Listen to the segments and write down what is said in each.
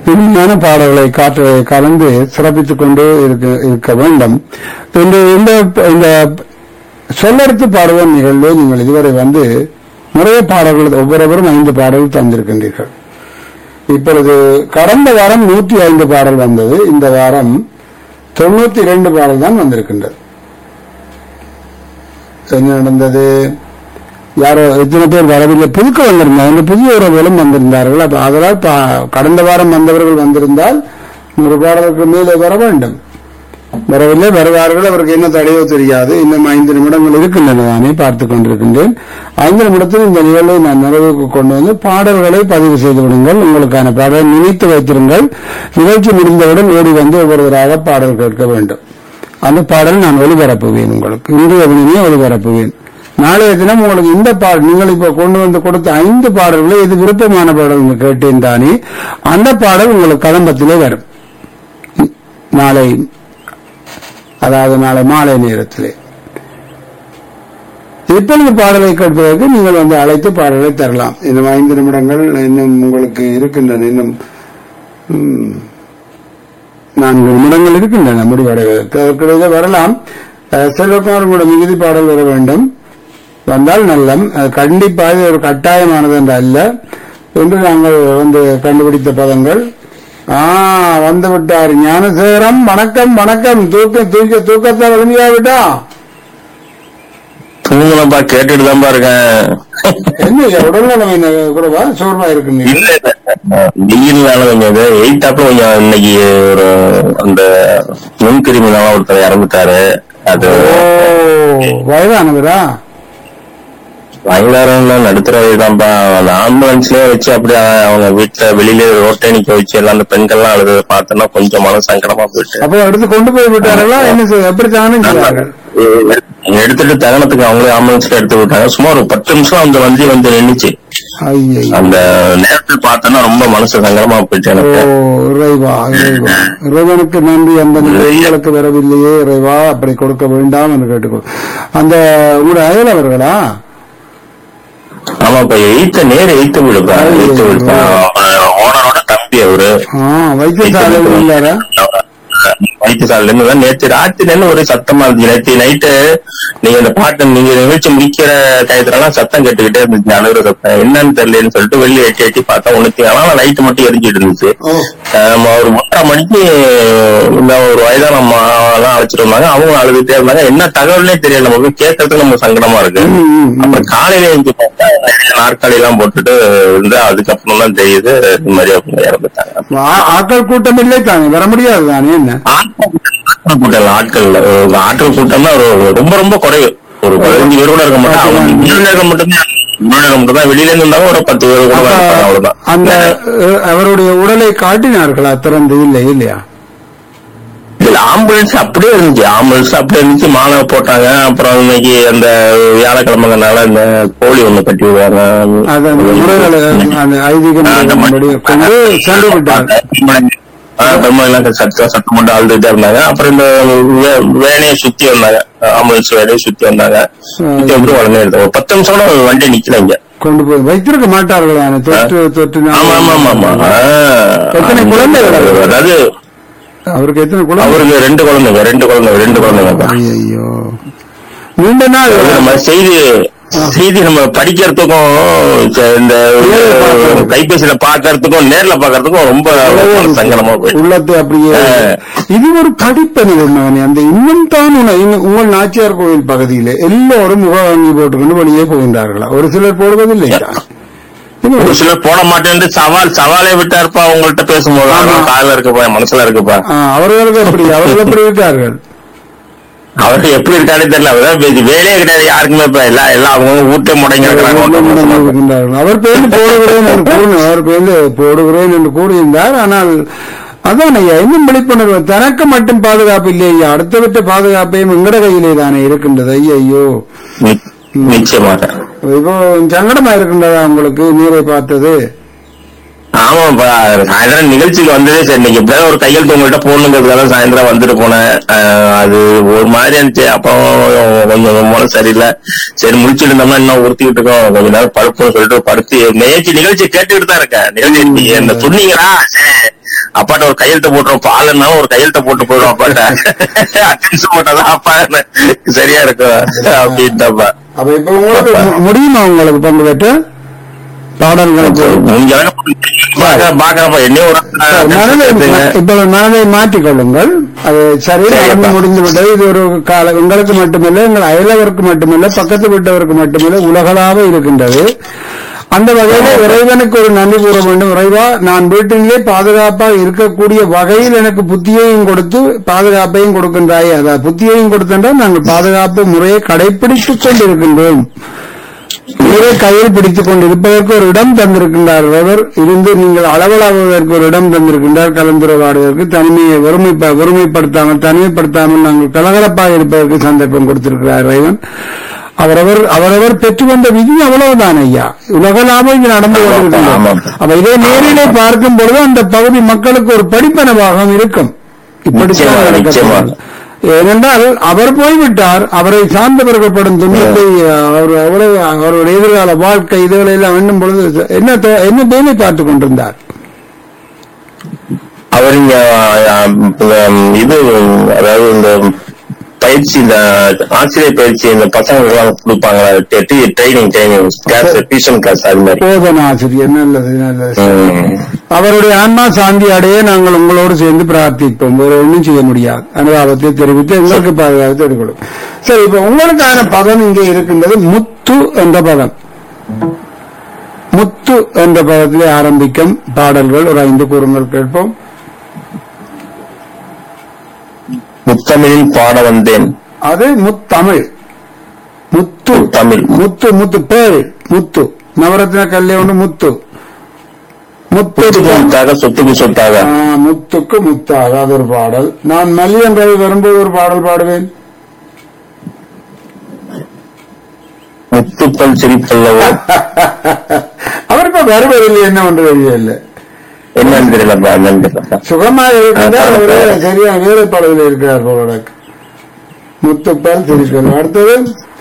இனிமையான பாடல்களை காற்று கலந்து சிறப்பித்துக் கொண்டு இருக்க இருக்க வேண்டும் இந்த இந்த இந்த சொல்லெடுத்து பாடுவோம் நிகழ்வு நீங்கள் இதுவரை வந்து நிறைய பாடல்கள் ஒவ்வொருவரும் ஐந்து பாடல்கள் தந்திருக்கின்றீர்கள் இப்பொழுது கடந்த வாரம் நூற்றி ஐந்து பாடல் வந்தது இந்த வாரம் தொண்ணூத்தி இரண்டு பாடல் தான் வந்திருக்கின்றது என்ன நடந்தது யாரோ எத்தனை பேர் வரவில்லை புதுக்க வந்திருந்தாங்க புதிய உறவுகளும் வந்திருந்தார்கள் அப்ப அதனால் பா- கடந்த வாரம் வந்தவர்கள் வந்திருந்தால் நூறு பாடலுக்கு மேலே வர வேண்டும் வரவில்லை வருவார்கள் அவருக்கு என்ன தடையோ தெரியாது இன்னும் ஐந்து நிமிடங்கள் இருக்கின்றன நானே பார்த்துக் கொண்டிருக்கின்றேன் ஐந்து நிமிடத்தில் இந்த நிகழ்வை நான் நிறைவுக்கு கொண்டு வந்து பாடல்களை பதிவு செய்து விடுங்கள் உங்களுக்கான பாடலை நினைத்து வைத்திருங்கள் நிகழ்ச்சி முடிந்தவுடன் ஓடி வந்து ஒவ்வொருவராக பாடல் கேட்க வேண்டும் அந்த பாடல் நான் ஒளிபரப்புவேன் உங்களுக்கு இன்றைய தினமே ஒளிபரப்புவேன் நாளைய தினம் உங்களுக்கு இந்த பாடல் நீங்கள் இப்ப கொண்டு வந்து கொடுத்த ஐந்து பாடல்களை இது விருப்பமான பாடல் என்று கேட்டேன் தானே அந்த பாடல் உங்களுக்கு கதம்பத்திலே வரும் நாளை அதாவது நாளை மாலை நேரத்திலே இப்பொழுது பாடலை கேட்பதற்கு நீங்கள் வந்து அழைத்து பாடலை தரலாம் இன்னும் ஐந்து நிமிடங்கள் இன்னும் உங்களுக்கு இருக்கின்றன இன்னும் ம், நான்கு நிமிடங்கள் இருக்கின்றன முடிவடைவதற்கு அதற்கிடையே வரலாம் அஹ், செல்வகுமார் உங்களோட மிகுதி பாடல் வர வேண்டும் வந்தால் நல்லம் அது கண்டிப்பாக இது ஒரு கட்டாயமானது என்று அல்ல என்று நாங்கள் வந்து கண்டுபிடித்த பதங்கள் ஆ வந்து விட்டார் ஞானசேகரம் வணக்கம் வணக்கம் தூக்க தூக்க தூக்கத்தை விளம்பியா விட்டா தூங்கலாம்பா கேட்டுட்டு தான்ப்பா இருக்கேன் என்ன இது உடல்நலம் என்ன கூடவா சோர்வா இருக்கு நீங்க இல்ல இல்ல வெயில்னால கொஞ்சம் இது எயித்தாப்புல கொஞ்சம் இன்னைக்கு ஒரு அந்த நுண்கிருமினால ஒருத்தர் இறந்துட்டாரு அது ஓ வயதானவரா வயதாரம்ல நடுத்தர வயதான்பா அந்த ஆம்புலன்ஸ்லயே வச்சு அப்படியே அவங்க வீட்டுல வெளியில ரோட்டை நிக்க வச்சு எல்லாம் அந்த பெண்கள்லாம் அழுது பார்த்தோன்னா கொஞ்சம் மன சங்கடமா போயிட்டு அப்ப எடுத்து கொண்டு போய் விட்டார்களா என்ன செய்ய எப்படி தானே செய்வார்கள் எடுத்துட்டு தகனத்துக்கு அவங்களே ஆம்புலன்ஸ்ல எடுத்து விட்டாங்க சும்மா ஒரு பத்து நிமிஷம் அந்த வண்டி வந்து நின்னுச்சு ஐயோ அந்த நேரத்தில் பார்த்தோன்னா ரொம்ப மனசு சங்கடமா போயிட்டு ஓ எனக்கு இறைவா இறைவா இறைவனுக்கு நன்றி அந்த நிலை எங்களுக்கு வரவில்லையே இறைவா அப்படி கொடுக்க வேண்டாம் என்று கேட்டுக்கொள் அந்த உங்களோட அயலவர்களா ஆமா இப்ப எயித்த நேர எயித்து விடுப்பா எயித்து விடுப்பா ஓனரோட தம்பி அவரு ஆ வைத்தியசாலையில் இருந்தாரா வைத்தியசாலையில இருந்து தான் நேற்று ராத்திரில இருந்து ஒரே சத்தமா இருந்துச்சு நேற்று நைட்டு நீங்க இந்த பாட்டு நீங்க நிகழ்ச்சி முடிக்கிற டயத்துலலாம் சத்தம் கேட்டுக்கிட்டே இருந்துச்சு அழுகுற சத்தம் என்னன்னு தெரியலன்னு சொல்லிட்டு வெளியே எட்டி எட்டி பார்த்தா உனக்கு ஆனா லைட் மட்டும் எரிஞ்சிட்டு இருந்துச்சு ஓ ஆமா, ஒரு ஒன்றரை மணிக்கு இந்த ஒரு வயதான அம்மா எல்லாம் அழைச்சிட்டு வந்தாங்க அவங்க அழுதுட்டே இருந்தாங்க என்ன தகவல்னே தெரியல நமக்கு கேட்கறதுக்கு நம்ம சங்கடமா இருக்கு ம், ம், ம். அப்புறம் காலையில எழுந்து பார்த்தா நிறைய நாற்காலி எல்லாம் போட்டுட்டு இருந்து அதுக்கப்புறம் தான் தெரியுது இந்த மாதிரி அவங்க இறந்துட்டாங்க ஆ- ஆட்கள் கூட்டம் இல்லை தானே வர முடியாது தானே என்ன ஆட்கள் கூட்டம் இல்ல, ஆட்கள் இல்ல. ஒரு ஆட்கள் கூட்டம் தான் ஒரு- ரொம்ப ரொம்ப குறைவு ஒரு பதினஞ்சு பேர் கூட இருக்க மாட்டாங்க அவங்க விருந்தினர்கள் மட்டும்தான் விருந்தினர்கள் மட்டும்தான் வெளியில இருந்து இருந்தாலும் ஒரு பத்து பேர் கூட இருப்பாங்க அப்ப அவ்வளவுதான் அந்த அஹ், அவருடைய உடலை காட்டினார்களா திறந்து இல்லை இல்லையா இல்ல ஆம்புலன்ஸ் அப்படியே இருந்துச்சு ஆம்புலன்ஸ் அப்படியே இருந்துச்சு மாலை போட்டாங்க அப்புறம் இன்னைக்கு அந்த வியாழக்கிழமைனால இந்த கோழி ஒண்ணு கட்டி விடுவாங்க அது அந்த முறைகளை அந்த ஐதீக முறைகளின்படி கொண்டு சென்று விட்டார் பெருமாள் சத்தம் சத்தம் மட்டும் அழுதுட்டே இருந்தாங்க அப்புறம் இந்த வே- வேனையை சுத்தி வந்தாங்க ஆம்புலன்ஸ் வேலையை சுத்தி வந்தாங்க சுத்தி வந்து உடனே எடுத்தாங்க ஒரு பத்து நிமிஷம் கூட வண்டி நிக்கல இங்க கொண்டு போய் வைத்திருக்க மாட்டார்களா தொற்று தொற்று ஆமா ஆமா ஆமா ஆமா ஆ. எத்தனை குழந்தைகள் அவருக்கு? அதாவது அவருக்கு எத்தனை குழந்தை அவருக்கு ரெண்டு குழந்தைங்க ரெண்டு குழந்தைங்க ரெண்டு குழந்தைங்க ஐயோ நீண்ட நாள் அது நம்ம செய்தி செய்தி நம்ம படிக்கிறதுக்கும் ச- இந்த நேர்ல பார்க்கறது. கைபேசியில பாக்குறதுக்கும் நேர்ல பாக்குறதுக்கும் ரொம்ப சங்கடமா போயிடுச்சு உள்ளத்தை அப்படியே ஆ. இது ஒரு படிப்பனில் மகனே அந்த இன்னும் தான் உன- இன்னும் உங்கள் நாச்சியார் கோவில் பகுதியிலே எல்லோரும் முகவாங்கி போட்டுக்கொண்டு வெளியே போகின்றார்களா ஒரு சிலர் போடுவதில்லை ஒரு சிலர் போட மாட்டேன்னு சவால் சவாலே விட்டாருப்பா உங்கள்ட்ட பேசும்போது ஆமா. காதுல இருக்குப்பா என் மனசுல இருக்குப்பா ஆ, அவர்களுக்கு எப்படி அவர்கள் எப்படி இருக்கார்கள் அவரு எப்படி இருக்கானே தெரியல அவர்தான் பேசி வேலையே கிடையாது யாருக்குமே இப்ப எல்லாம் எல்லாம் அவங்க வீட்டை முடங்கி இருக்கிறாங்க இருக்கின்றார்கள். அவர் பேருந்து போடுகிறேன் என்று கூறினார் அவர் பேருந்து போடுகிறேன் என்று கூறியிருந்தார் ஆனால் அதான் ஐயா இன்னும் விழிப்புணர்வு தனக்கு மட்டும் பாதுகாப்பு இல்லை ஐயா அடுத்தவற்ற பாதுகாப்பையும் எங்கட கையிலே தானே இருக்கின்றது ஐயா ஐயோ நி- நிச்சயமாக இப்போ சங்கடமா இருக்கின்றதா உங்களுக்கு நீரை பார்த்தது ஆமாப்பா சாயந்தரம் நிகழ்ச்சிக்கு வந்ததே சரி இன்னைக்கு இப்பதான் ஒரு கையெழுத்து உங்கள்கிட்ட போடணுங்கிறதுக்காக சாயந்தரம் வந்துட்டு போனேன் அஹ் அது ஒரு மாதிரி இருந்துச்சு அப்போ கொஞ்சம் மூல சரியில்லை சரி முடிச்சுட்டு இருந்தோம்னா இன்னும் உறுத்திக்கிட்டு இருக்கோம் கொஞ்ச நேரம் படுப்போம் சொல்லிட்டு படுத்து நேற்று நிகழ்ச்சி கேட்டுக்கிட்டு தான் இருக்கேன் நிகழ்ச்சி இந்த சொன்னீங்களா சரி அப்பாட்ட ஒரு கையெழுத்து போட்டுரும் பாலுன்னாலும் ஒரு கையெழுத்து போட்டு போயிடும் அப்பாட்ட அட்டன்ஸ் போட்டாதான் அப்பா சரியா இருக்கும் அப்படின்ட்டப்பா அப்ப இப்ப உங்களுக்கு மு- முடியுமா உங்களுக்கு பங்கு பெற்று பாடல்களுக்கு முடிஞ்ச அளவுக்கு பாக்க- பாக்குறப்ப என்னையும் ஒரு சார், மனதை இப்ப மனதை மாற்றிக் கொள்ளுங்கள் அது சரி சரி, நடந்து அப்பா. முடிந்து விட்டது இது ஒரு கால உங்களுக்கு மட்டுமல்ல எங்கள் அயலவருக்கு மட்டுமல்ல பக்கத்து வீட்டவருக்கு மட்டுமல்ல உலகளாக இருக்கின்றது அந்த வகையில இறைவனுக்கு ஒரு நன்றி கூற வேண்டும் இறைவா நான் வீட்டிலே பாதுகாப்பாக இருக்கக்கூடிய வகையில் எனக்கு புத்தியையும் கொடுத்து பாதுகாப்பையும் கொடுக்கின்றாயே அதாவது புத்தியையும் கொடுத்தென்றால் நாங்கள் பாதுகாப்பு முறையை கடைபிடித்துக் கொண்டிருக்கின்றோம் நீரை கையில் பிடித்துக் கொண்டிருப்பதற்கு ஒரு இடம் தந்திருக்கின்றார் அவர் இருந்து நீங்கள் அளவலாகுவதற்கு ஒரு இடம் தந்திருக்கின்றார் கலந்துரையாடுவதற்கு தனிமையை ஒருமை ஒருமைப்படுத்தாமல் தனிமைப்படுத்தாமல் நாங்கள் கலகலப்பாக இருப்பதற்கு சந்தர்ப்பம் கொடுத்திருக்கிறார் இறைவன் அவரவர் அவரவர் பெற்று வந்த விதி அவ்வளவுதான் ஐயா உலகளாம இங்கு நடந்து கொண்டிருக்கின்றது ஆமாம். அப்ப இதை நேரிலே பார்க்கும் பொழுது அந்த பகுதி மக்களுக்கு ஒரு படிப்பனவாகவும் இருக்கும் இப்படித்தான் நிச்சயமா, நிச்சயமா. நடக்கிறது. ஏனென்றால் அவர் போய்விட்டார் அவரை சார்ந்தவர்கள் படும் துன்பத்தை அவர் அவ்வளவு அவருடைய எதிர்கால வாழ்க்கை இதுகளை எல்லாம் எண்ணும் பொழுது என்ன தோ- என்ன வேலை பார்த்துக் கொண்டிருந்தார் அவர் இங்க ஆம், ஆம், இது அதாவது இந்த பயிற்சி இந்த ஆசிரியர் பயிற்சி இந்த பசங்களுக்கு எல்லாம் கொடுப்பாங்களா training training class tuition class அது மாதிரி போதன ஆசிரியர் நல்லது நல்லது ம். அவருடைய ஆன்மா சாந்தி அடைய நாங்கள் உங்களோடு சேர்ந்து பிரார்த்திப்போம் வேற ஒன்றும் செய்ய முடியாது அனுதாபத்தை தெரிவித்து எங்களுக்கு பாதுகாத்து எடுக்கணும் சரி இப்ப உங்களுக்கான பதம் இங்கே இருக்கின்றது முத்து என்ற பதம் முத்து என்ற பதத்திலே ஆரம்பிக்கும் பாடல்கள் ஒரு ஐந்து கூறுங்கள் கேட்போம் முத்தமிழில் பாட வந்தேன் அது முத்தமிழ் முத்து தமிழ் முத்து முத்து பேரு முத்து நவரத்ன கல்யாண முத்து முத்து முத்துக்கு முத்தாக சொத்துக்கு சொத்தாக ஆ, முத்துக்கு முத்தாக அது ஒரு பாடல் நான் மல்லியம் ரவி வரும்போது ஒரு பாடல் பாடுவேன் முத்துக்கள் சிரிப்பல்லவோ அவருக்கு வருவதில்லை என்ன ஒன்று தெரியவில்லை என்னன்னு தெரியலப்பா என்னன்னு தெரியலப்பா சுகமாக இருக்கின்றார் அவரே சரியா வேறு படவில் இருக்கிறார் போல முத்துப்பால் திருக்கல் அடுத்தது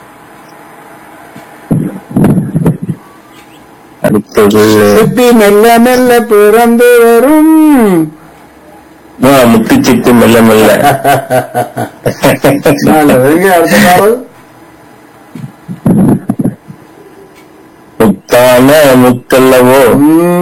அடுத்தது சிப்பி மெல்ல மெல்ல பிறந்து வரும் ஆ, முத்து சித்து மெல்ல மெல்ல நல்லது எங்க அடுத்த பாடல் முத்தான முத்தல்லவோ ம்,